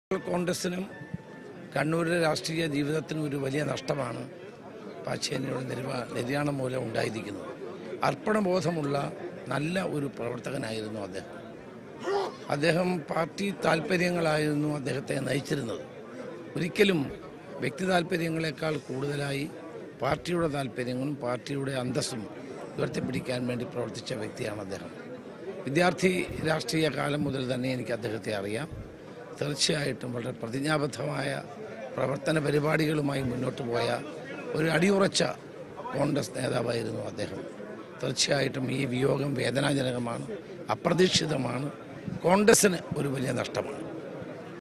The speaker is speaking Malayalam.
കോൺഗ്രസിനും കണ്ണൂരിലെ രാഷ്ട്രീയ ജീവിതത്തിനും ഒരു വലിയ നഷ്ടമാണ് പാച്ചേനിയുടെ നിര്വാ നിര്യാണം മൂലം ഉണ്ടായിരിക്കുന്നത് അർപ്പണബോധമുള്ള നല്ല ഒരു പ്രവർത്തകനായിരുന്നു അദ്ദേഹം അദ്ദേഹം പാർട്ടി താല്പര്യങ്ങളായിരുന്നു അദ്ദേഹത്തെ നയിച്ചിരുന്നത് ഒരിക്കലും വ്യക്തി താല്പര്യങ്ങളെക്കാൾ കൂടുതലായി പാർട്ടിയുടെ താല്പര്യങ്ങളും പാർട്ടിയുടെ അന്തസ്സും ഉയർത്തിപ്പിടിക്കാൻ വേണ്ടി പ്രവർത്തിച്ച വ്യക്തിയാണ് അദ്ദേഹം വിദ്യാർത്ഥി രാഷ്ട്രീയ കാലം മുതൽ തന്നെ എനിക്ക് അദ്ദേഹത്തെ അറിയാം തീർച്ചയായിട്ടും വളരെ പ്രതിജ്ഞാബദ്ധമായ പ്രവർത്തന പരിപാടികളുമായി മുന്നോട്ട് പോയ ഒരു അടിയുറച്ച കോൺഗ്രസ് നേതാവായിരുന്നു അദ്ദേഹം തീർച്ചയായിട്ടും ഈ വിയോഗം വേദനാജനകമാണ് അപ്രതീക്ഷിതമാണ് കോൺഗ്രസിന് ഒരു വലിയ നഷ്ടമാണ്